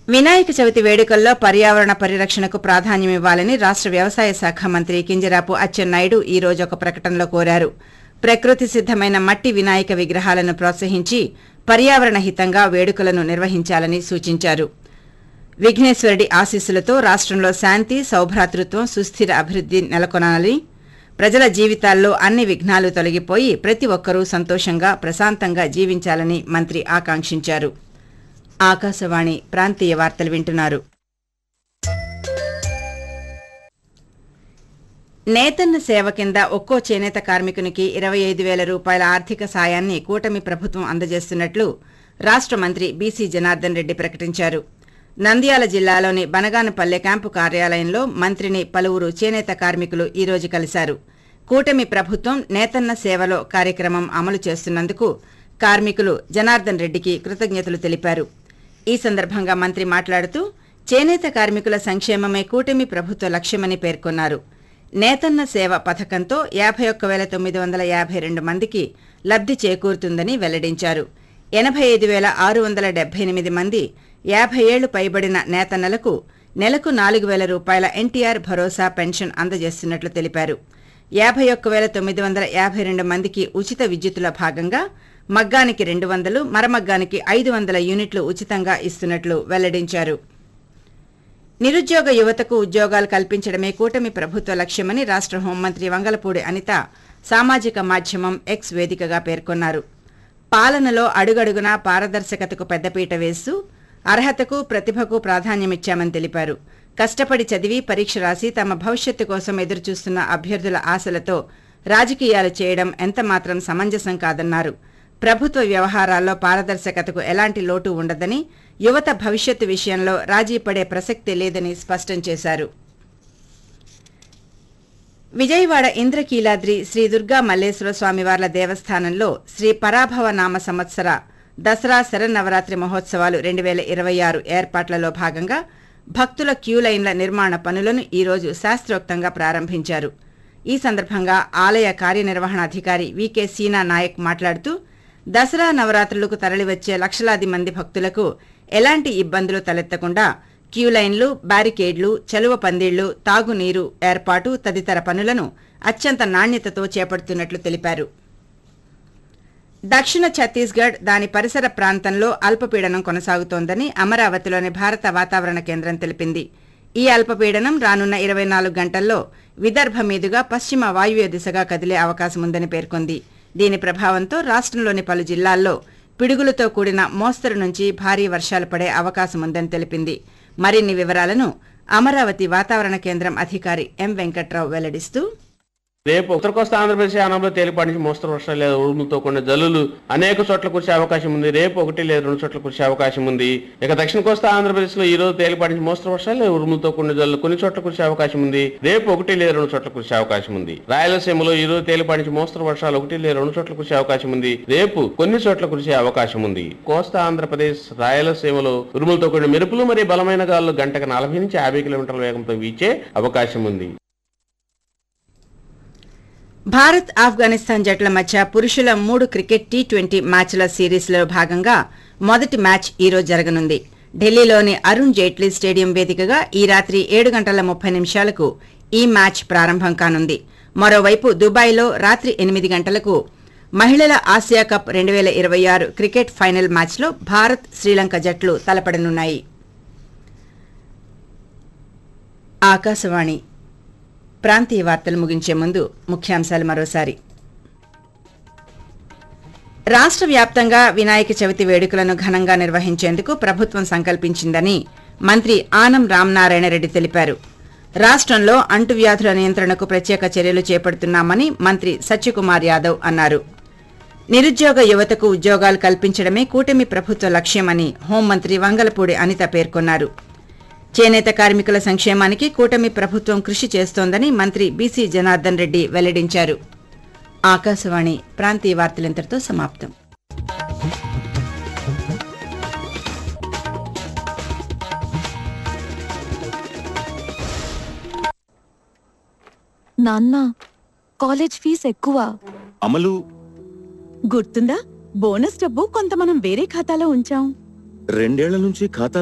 వినాయక చవితి వేడుకల్లో పర్యావరణ పరిరక్షణకు ప్రాధాన్యమివ్వాలని రాష్ట్ర వ్యవసాయ శాఖ మంత్రి కింజరాపు అచ్చెన్నాయుడు ఈ రోజు ఒక ప్రకటనలో కోరారు ప్రకృతి సిద్దమైన మట్టి వినాయక విగ్రహాలను ప్రోత్సహించి పర్యావరణ హితంగా వేడుకలను నిర్వహించాలని సూచించారు విఘ్నేశ్వరుడి ఆశీస్సులతో రాష్ట్రంలో శాంతి సౌభ్రాతృత్వం సుస్థిర అభివృద్ధి నెలకొనాలని ప్రజల జీవితాల్లో అన్ని విఘ్నాలు తొలగిపోయి ప్రతి ఒక్కరూ సంతోషంగా ప్రశాంతంగా జీవించాలని మంత్రి ఆకాంక్షించారు ఆకాశవాణి ప్రాంతీయ వార్తలు వింటున్నారు నేతన్న సేవ కింద ఒక్కో చేనేత కార్మికునికి ఇరవై ఐదు వేల రూపాయల ఆర్థిక సాయాన్ని కూటమి ప్రభుత్వం అందజేస్తున్నట్లు రాష్ట్ర మంత్రి బీసీ జనార్దన్ రెడ్డి ప్రకటించారు నంద్యాల జిల్లాలోని బనగానపల్లె క్యాంపు కార్యాలయంలో మంత్రిని పలువురు చేనేత కార్మికులు ఈ రోజు కలిశారు కూటమి ప్రభుత్వం నేతన్న సేవలో కార్యక్రమం అమలు చేస్తున్నందుకు కార్మికులు జనార్దన్ రెడ్డికి కృతజ్ఞతలు తెలిపారు ఈ సందర్భంగా మంత్రి మాట్లాడుతూ చేనేత కార్మికుల సంక్షేమమే కూటమి ప్రభుత్వ లక్ష్యమని పేర్కొన్నారు నేతన్న సేవ పథకంతో యాభై ఒక్క వేల తొమ్మిది వందల యాభై రెండు మందికి లబ్ధి చేకూరుతుందని వెల్లడించారు ఎనభై ఐదు వేల ఆరు వందల డెబ్బై ఎనిమిది మంది యాభై ఏళ్లు పైబడిన నేతన్నలకు నెలకు నాలుగు వేల రూపాయల ఎన్టీఆర్ భరోసా పెన్షన్ అందజేస్తున్నట్లు తెలిపారు యాభై ఒక్క వేల తొమ్మిది వందల యాభై రెండు మందికి ఉచిత విద్యుత్తుల భాగంగా మగ్గానికి రెండు వందలు మరమగ్గానికి ఐదు వందల యూనిట్లు ఉచితంగా ఇస్తున్నట్లు వెల్లడించారు నిరుద్యోగ యువతకు ఉద్యోగాలు కల్పించడమే కూటమి ప్రభుత్వ లక్ష్యమని రాష్ట్ర హోంమంత్రి వంగలపూడి అనిత సామాజిక మాధ్యమం ఎక్స్ వేదికగా పేర్కొన్నారు పాలనలో అడుగడుగునా పారదర్శకతకు పెద్దపీట వేస్తూ అర్హతకు ప్రతిభకు ప్రాధాన్యమిచ్చామని తెలిపారు కష్టపడి చదివి పరీక్ష రాసి తమ భవిష్యత్తు కోసం ఎదురుచూస్తున్న అభ్యర్థుల ఆశలతో రాజకీయాలు చేయడం ఎంతమాత్రం సమంజసం కాదన్నారు ప్రభుత్వ వ్యవహారాల్లో పారదర్శకతకు ఎలాంటి లోటు ఉండదని యువత భవిష్యత్తు విషయంలో రాజీ పడే ప్రసక్తి లేదని స్పష్టం చేశారు విజయవాడ ఇంద్రకీలాద్రి శ్రీ దుర్గా మల్లేశ్వర స్వామివార్ల దేవస్థానంలో శ్రీ పరాభవ నామ సంవత్సర దసరా శరన్నవరాత్రి మహోత్సవాలు రెండు వేల ఇరవై ఆరు ఏర్పాట్లలో భాగంగా భక్తుల క్యూ లైన్ల నిర్మాణ పనులను ఈ రోజు శాస్త్రోక్తంగా ప్రారంభించారు ఈ సందర్భంగా ఆలయ కార్యనిర్వహణాధికారి వికే సీనా నాయక్ మాట్లాడుతూ దసరా నవరాత్రులకు తరలివచ్చే లక్షలాది మంది భక్తులకు ఎలాంటి ఇబ్బందులు తలెత్తకుండా క్యూ లైన్లు బ్యారికేడ్లు చలువ పందిళ్లు తాగునీరు ఏర్పాటు తదితర పనులను అత్యంత నాణ్యతతో చేపడుతున్నట్లు తెలిపారు దక్షిణ ఛత్తీస్గఢ్ దాని పరిసర ప్రాంతంలో అల్పపీడనం కొనసాగుతోందని అమరావతిలోని భారత వాతావరణ కేంద్రం తెలిపింది ఈ అల్పపీడనం రానున్న ఇరవై నాలుగు గంటల్లో విదర్భ మీదుగా పశ్చిమ వాయువ్య దిశగా కదిలే అవకాశం ఉందని పేర్కొంది దీని ప్రభావంతో రాష్ట్రంలోని పలు జిల్లాల్లో పిడుగులతో కూడిన మోస్తరు నుంచి భారీ వర్షాలు పడే అవకాశం ఉందని తెలిపింది మరిన్ని వివరాలను అమరావతి వాతావరణ కేంద్రం అధికారి ఎం వెంకట్రావు వెల్లడిస్తూ రేపు ఉత్తర కోస్తా ఆంధ్రప్రదేశ్ యానంలో తేలిపాటి నుంచి మోస్తరు వర్షాలు లేదా ఉరుములతో కొన్ని జల్లులు అనేక చోట్ల కురిసే అవకాశం ఉంది రేపు ఒకటి లేదా రెండు చోట్ల కురిసే అవకాశం ఉంది ఇక దక్షిణ కోస్తా ఆంధ్రప్రదేశ్ లో ఈ రోజు తేలిపాటి నుంచి మోస్తరు వర్షాలు లేదా ఉరుములతో కొన్ని జల్లులు కొన్ని చోట్ల కురిసే అవకాశం ఉంది రేపు ఒకటి లేదా రెండు చోట్ల కురిసే అవకాశం ఉంది రాయలసీమలో ఈ రోజు తేలిపాటి నుంచి మోస్తరు వర్షాలు ఒకటి లేదా రెండు చోట్ల కురిసే అవకాశం ఉంది రేపు కొన్ని చోట్ల కురిసే అవకాశం ఉంది కోస్తా ఆంధ్రప్రదేశ్ రాయలసీమలో ఉరుములతో కూడిన మెరుపులు మరియు బలమైన గాలులు గంటకు నలభై నుంచి యాభై కిలోమీటర్ల వేగంతో వీచే అవకాశం ఉంది భారత్ ఆఫ్ఘనిస్తాన్ జట్ల మధ్య పురుషుల మూడు క్రికెట్ టీ ట్వంటీ మ్యాచ్ల సిరీస్లో భాగంగా మొదటి మ్యాచ్ ఈ రోజు జరగనుంది ఢిల్లీలోని అరుణ్ జైట్లీ స్టేడియం వేదికగా ఈ రాత్రి ఏడు గంటల ముప్పై నిమిషాలకు ఈ మ్యాచ్ ప్రారంభం కానుంది మరోవైపు దుబాయ్లో రాత్రి ఎనిమిది గంటలకు మహిళల ఆసియా కప్ రెండు వేల ఇరవై ఆరు క్రికెట్ ఫైనల్ మ్యాచ్లో భారత్ శ్రీలంక జట్లు తలపడనున్నాయి ఆకాశవాణి ప్రాంతీయ వార్తలు ముగించే ముందు ముఖ్యాంశాలు మరోసారి రాష్ట్ర వ్యాప్తంగా వినాయక చవితి వేడుకలను ఘనంగా నిర్వహించేందుకు ప్రభుత్వం సంకల్పించిందని మంత్రి ఆనం రామనారాయణ రెడ్డి తెలిపారు రాష్ట్రంలో అంటువ్యాధుల నియంత్రణకు ప్రత్యేక చర్యలు చేపడుతున్నామని మంత్రి సత్యకుమార్ యాదవ్ అన్నారు నిరుద్యోగ యువతకు ఉద్యోగాలు కల్పించడమే కూటమి ప్రభుత్వ లక్ష్యమని హోంమంత్రి వంగలపూడి అనిత పేర్కొన్నారు చేనేత కార్మికుల సంక్షేమానికి కూటమి ప్రభుత్వం కృషి చేస్తోందని మంత్రి బీసీ జనార్దన్ రెడ్డి వెల్లడించారు ఆకాశవాణి ప్రాంతీయ వార్తలింతటితో సమాప్తం నాన్న కాలేజ్ ఫీజ్ ఎక్కువ అమలు గుర్తుందా బోనస్ డబ్బు కొంత మనం వేరే ఖాతాలో ఉంచాం రెండేళ్ల నుంచి ఖాతా